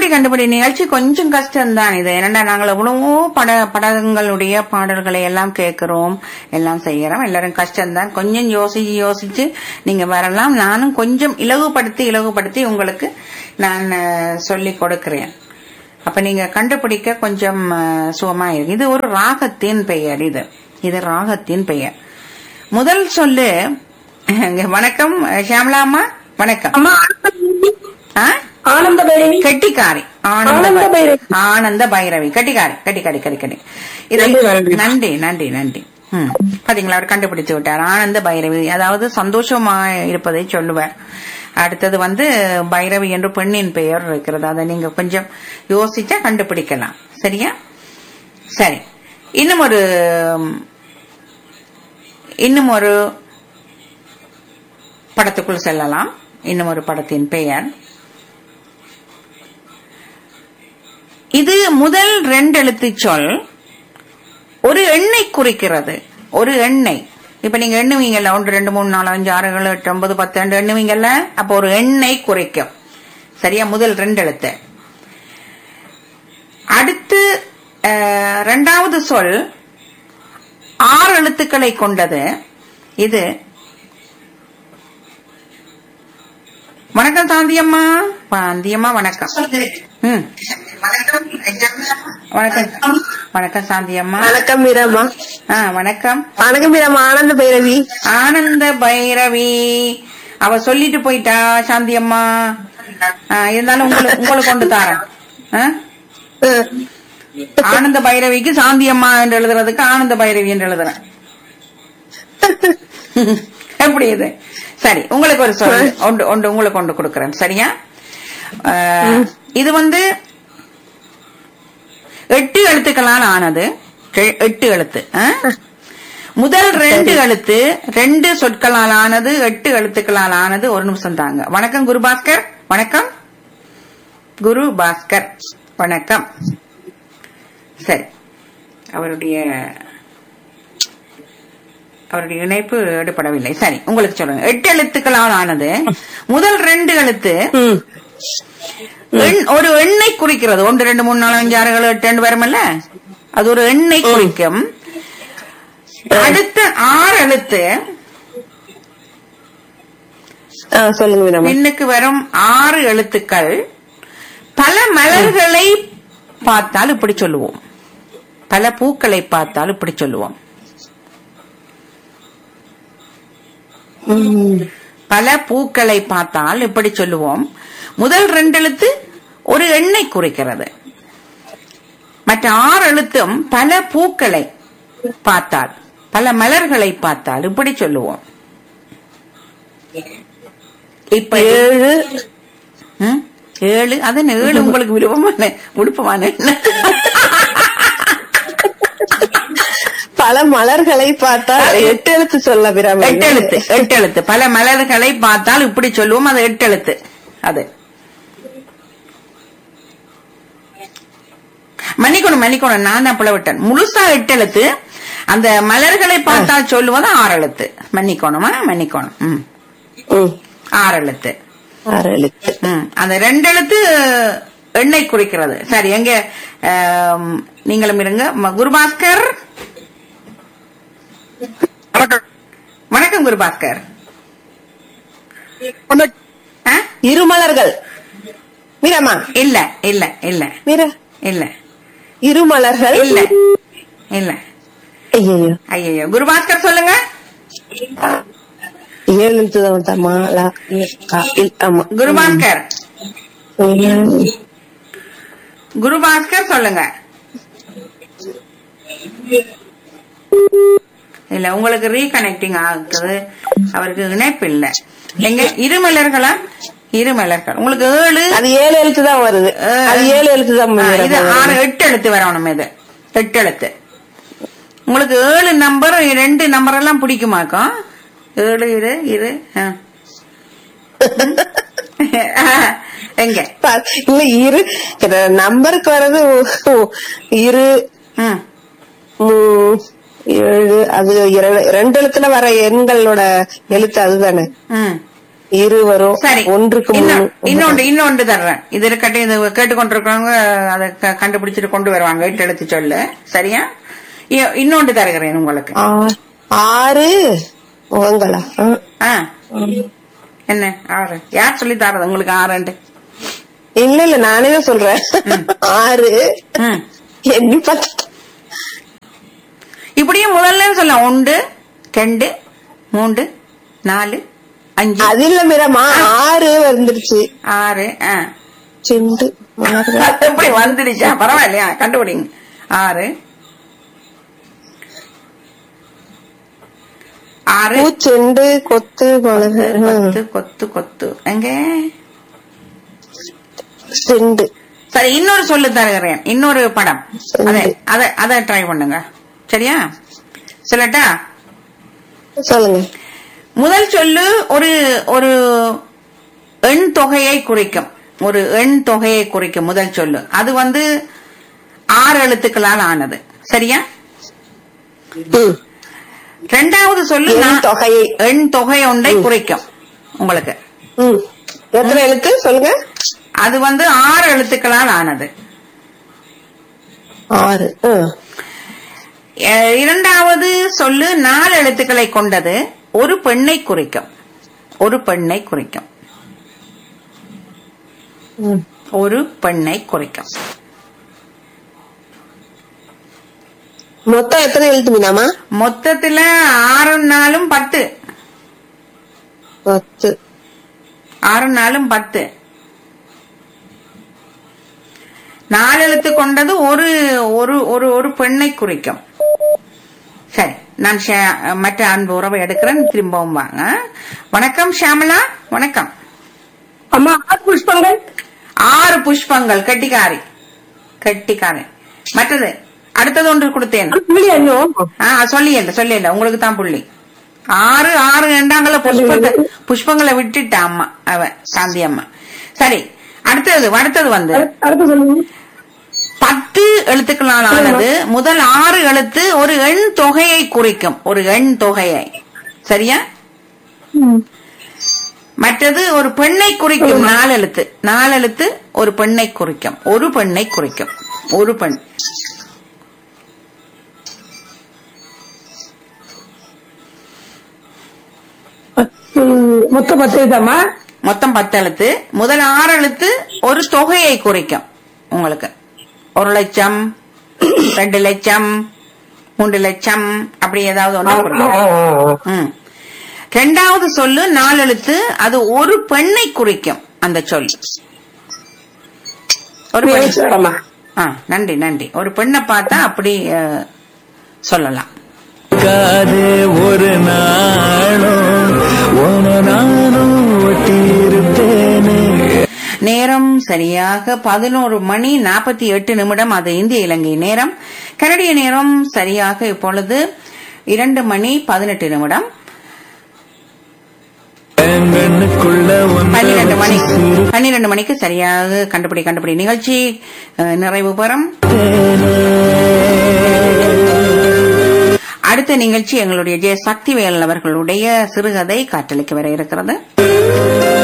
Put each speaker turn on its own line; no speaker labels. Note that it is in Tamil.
கண்டுபிடி கண்டுபிடி நிகழ்ச்சி கொஞ்சம் கஷ்டம்தான் இது என்னடா நாங்கள் எவ்வளவோ பட படங்களுடைய பாடல்களை எல்லாம் கேட்கிறோம் எல்லாம் செய்யறோம் எல்லாரும் கஷ்டம்தான் கொஞ்சம் யோசிச்சு யோசிச்சு நீங்க வரலாம் நானும் கொஞ்சம் இலகுபடுத்தி இலகுபடுத்தி உங்களுக்கு நான் சொல்லி கொடுக்கிறேன் அப்ப நீங்க கண்டுபிடிக்க கொஞ்சம் அஹ், சுகமா இருக்கு இது ஒரு ராகத்தின் பெயர் இது இது ராகத்தின் பெயர் முதல் சொல்லு வணக்கம் ஷியாமலா அம்மா வணக்கம்
அம்மா
ஆ?
ஆனந்த பைரவி
கெட்டிக்காரி ஆனந்த
ஆனந்த
பை-
பைரவி.
ஆனந்த பைரவி கெட்டிக்காரி கெட்டிக்காரி கெட்டிக்காரி இது
நன்றி, நன்றி.
நன்றி நன்றி நன்றி ம். பாத்தீங்களா அவர் கண்டுபிடிச்சு விட்டார் ஆனந்த பைரவி அதாவது சந்தோஷமா இருப்பதை சொல்லுவார் அடுத்தது வந்து பைரவி என்று பெண்ணின் பெயர் இருக்கிறது அதை நீங்க கொஞ்சம் யோசிச்சா கண்டுபிடிக்கலாம் சரியா சரி இன்னும் ஒரு இன்னும் ஒரு படத்துக்குள் செல்லலாம் இன்னும் ஒரு படத்தின் பெயர் இது முதல் ரெண்டு எழுத்து சொல் ஒரு எண்ணை குறிக்கிறது ஒரு எண்ணெய் இப்ப நீங்க எண்ணுவீங்கல்ல ஒன்று ரெண்டு மூணு நாலு அஞ்சு ஆறு ஏழு எட்டு ஒன்பது பத்து ரெண்டு எண்ணுவீங்கல்ல அப்போ ஒரு எண்ணெய் குறிக்கும் சரியா முதல் ரெண்டு எழுத்து அடுத்து அஹ், ரெண்டாவது சொல் ஆறு எழுத்துக்களை கொண்டது இது வணக்கம் சாந்தியம்மா சாந்தியம்மா வணக்கம் ம் வணக்கம் வணக்கம் சாந்தியம்மா
வணக்கம் வீரம்மா
ஆ வணக்கம்
வணக்கம் வீரம்மா ஆனந்த பைரவி
ஆனந்த பைரவி அவ சொல்லிட்டு போயிட்டா சாந்தி அம்மா ஆ, இருந்தாலும் உங்களுக்கு உங்களுக்கு கொண்டு தாரேன் ஆ?
அஹ்,
ஆனந்த பைரவிக்கு சாந்தி அம்மா என்று எழுதுறதுக்கு ஆனந்த பைரவி என்று எழுதுறேன் எப்படி இது சரி உங்களுக்கு ஒரு சொல் ஒன்று ஒன்று உங்களுக்கு கொண்டு கொடுக்கறேன் சரியா ஆ, இது வந்து எட்டு எழுத்துக்களால் ஆனது எ- எட்டு எழுத்து ஆ? முதல் ரெண்டு எழுத்து ரெண்டு சொற்களால் ஆனது எட்டு எழுத்துக்களால் ஆனது ஒரு நிமிஷம் தாங்க வணக்கம் குரு பாஸ்கர் வணக்கம் குரு பாஸ்கர் வணக்கம் சரி அவருடைய அவருடைய இணைப்பு எடுபடவில்லை சரி உங்களுக்கு சொல்லுங்க எட்டு எழுத்துக்களால் ஆனது முதல் ரெண்டு எழுத்து
ம்.
எண்- ஒரு எண்ணை குறிக்கிறது ஒன்று ரெண்டு மூணு நாலு அஞ்சு ஆறு ஏழு எட்டு ரெண்டு வருமல்ல அது ஒரு எண்ணை குறிக்கும் அடுத்த ஆறு எழுத்து
ஆ, சொல்லுங்க வீரம்மா
பின்னுக்கு வரும் ஆறு எழுத்துக்கள் பல மலர்களை பார்த்தால் இப்படி சொல்லுவோம் பல பூக்களை பார்த்தால் இப்படி சொல்லுவோம்
ம்.
பல பூக்களை பார்த்தால் இப்படி சொல்லுவோம் முதல் ரெண்டு எழுத்து ஒரு எண்ணை குறிக்கிறது மற்ற ஆறு எழுத்தும் பல பூக்களை பார்த்தால் பல மலர்களை பார்த்தால் இப்படி சொல்லுவோம் இப்ப
ஏழு
ம்? ஏழு அதன் ஏழு உங்களுக்கு விருப்பமான விருப்பமான என்ன?
பல மலர்களை பார்த்தா எட்டு எழுத்து சொல்ல வீரம்மா
எட்டு எழுத்து எட்டு எழுத்து பல மலர்களை பார்த்தால் இப்படி சொல்லுவோம் அது எட்டு எழுத்து அது மன்னிக்கணும் மன்னிக்கணும் நான் தான் பிளவிட்டேன் முழுசா எட்டு எழுத்து அந்த மலர்களை பார்த்தால் சொல்லுவது ஆறு எழுத்து மன்னிக்கணுமா மன்னிக்கணும் ம்
ம்.
ஆறு எழுத்து
ஆறு எழுத்து
ம், அந்த ரெண்டு எழுத்து எண்ணெய் குறிக்கிறது சரி எங்க ஆம், நீங்களும் இருங்க ம- குருபாஸ்கர் வணக்கம் குருபாஸ்கர் ஆ?
இருமலர்கள் வீரம்மா
இல்ல இல்ல இல்ல
வீர
இல்ல
இருமலர்கள்
இல்ல இல்ல
ஐயோ
ஐயோ குருபாஸ்கர் சொல்லுங்க
ஏழு எழுத்து தான் வந்தா மாலா இ- கா, இல், ஆமா
குருபாஸ்கர்
ம்.
குருபாஸ்கர் சொல்லுங்க இல்ல உங்களுக்கு ரீகனெக்டிங் ஆகுது அவருக்கு இணைப்பு இல்ல எங்க இருமலர்களா இருமலர்கள் உங்களுக்கு ஏழு
அது ஏழு எழுத்து தான் வருது அது ஏழு எழுத்து தான்
ஆ, இது
வீரம்மா
ஆறு
வருது.
எட்டு எழுத்து வரணும் இது எட்டு எழுத்து உங்களுக்கு ஏழு நம்பர் ரெண்டு நம்பர் எல்லாம் பிடிக்குமாக்கும் ஏழு இரு இரு ஆ. எங்க
பா- இல்ல இரு இது நம்பருக்கு வர்றது ஓ- இரு
ம்
மூ- ஏழு அது இர- ரெண்டு எழுத்துல வர எண்களோட எழுத்து அதுதானே
ம்
இருவரும்
சரி
ஒன்றுக்கு
இன்னொ-
மூணு
இன்னொன்று இன்னொன்று தர்றேன் இது இருக்கட்டும் இது கேட்டுக்கொண்டிருக்கிறவங்க அதை க- கண்டுபிடிச்சிட்டு கொண்டு வருவாங்க எட்டு எழுத்து சொல்லு சரியா இ- இன்னொன்று தருகிறேன் உங்களுக்கு
ஆ- ஆறு முகங்களா ஆ.
ஆ என்ன ஆறு யார் சொல்லி தரது உங்களுக்கு ஆறுண்டு
இல்ல இல்ல நானே தான் சொல்றேன் ஆறு
ம்
எண்ணி பார்த்து
இப்படியே முதல்ல சொல்லலாம் ஒன்று ரெண்டு மூன்று நாலு அஞ்சு
அது இல்ல மீரம்மா ஆறு வந்துருச்சு
ஆறு ஆ
செண்டு ஆறு
எப்படி வந்துடுச்சா பரவாயில்லையா கண்டுபிடிங்க ஆறு ஆறு
பூச்செண்டு கொத்து மிளகு
கொத்து கொத்து கொத்து எங்க
செண்டு
சரி இன்னொரு சொல்லு தருகிறேன் இன்னொரு படம் அதை அதை அதை ட்ரை பண்ணுங்க சரியா சொல்லட்டா
சொல்லுங்க
முதல் சொல்லு ஒரு ஒரு எண் தொகையை குறிக்கும் ஒரு எண் தொகையை குறிக்கும் முதல் சொல்லு அது வந்து ஆறு எழுத்துக்களால் ஆனது சரியா
ம்.
ரெண்டாவது சொல்லு
எண்
நான்-
தொகையை.
எண் தொகை ஒன்றை குறிக்கும் உங்களுக்கு
ம். எத்தனை எழுத்து சொல்லுங்க
அது வந்து ஆறு எழுத்துக்களால் ஆனது
ஆறு ம்.
அஹ் இரண்டாவது சொல்லு நாலு எழுத்துக்களை கொண்டது ஒரு பெண்ணை குறிக்கும் ஒரு பெண்ணை குறிக்கும்
ம்.
ஒரு பெண்ணை குறிக்கும்
மொத்தம் எத்தனை எழுத்து மீனாமா
மொத்தத்துல ஆறு நாளும் பத்து
பத்து
ஆறு நாளும் பத்து நாலு எழுத்து கொண்டது ஒரு ஒரு ஒரு ஒரு பெண்ணை குறிக்கும் சரி நான் ஷா- மற்ற அன்பு உறவை எடுக்கிறேன் திரும்பவும் வாங்க வணக்கம் ஷியாமலா வணக்கம்
அம்மா ஆறு புஷ்பங்கள்
ஆறு புஷ்பங்கள் கட்டிக்காரி கட்டிக்காரி மற்றது அடுத்தது ஒன்று கொடுத்தேன் ஆ சொல்லியல சொல்லியல உங்களுக்கு தான் புள்ளி ஆறு ஆறு ரெண்டாங்கள புஷ்பத்தை புஷ்பங்களை விட்டுட்டா அம்மா அவ சாந்தி அம்மா சரி அடுத்தது அடுத்தது வந்து
அடுத்து சொல்லுங்க
பத்து எழுத்துக்களால் ஆனது முதல் ஆறு எழுத்து ஒரு எண் தொகையை குறிக்கும் ஒரு எண் தொகையை சரியா மற்றது ஒரு பெண்ணை குறிக்கும் நாலு எழுத்து நாலு எழுத்து ஒரு பெண்ணை குறிக்கும் ஒரு பெண்ணை குறிக்கும் ஒரு பெண்
மொத்தம் பத்து எழுத்தாமா
மொத்தம் பத்து எழுத்து முதல் ஆறு எழுத்து ஒரு தொகையை குறிக்கும் உங்களுக்கு ஒரு லட்சம் ரெண்டு லட்சம் மூன்று லட்சம் அப்படி ஏதாவது ஒண்ணு குறிக்கும் ம். ரெண்டாவது சொல்லு நாலு எழுத்து அது ஒரு பெண்ணை குறிக்கும் அந்த சொல் ஒரு பெண் ஆ, நன்றி நன்றி ஒரு பெண்ணை பார்த்தா அப்படி அஹ், சொல்லலாம்
காதே ஒரு நாளும் உன நானும் ஒட்டி இருப்பேனே
நேரம் சரியாக பதினோரு மணி நாற்பத்தி எட்டு நிமிடம் அது இந்திய இலங்கை நேரம் கனடிய நேரம் சரியாக இப்பொழுது இரண்டு மணி பதினெட்டு நிமிடம்
என் கண்ணுக்குள்ள
பன்னிரண்டு மணி
ஒன்று
பன்னிரண்டு மணிக்கு சரியாக கண்டுபிடி கண்டுபிடி நிகழ்ச்சி அஹ், நிறைவு பெறும் அடுத்த நிகழ்ச்சி எங்களுடைய ஜெய சக்திவேல் அவர்களுடைய சிறுகதை காற்றலைக்கு வர இருக்கிறது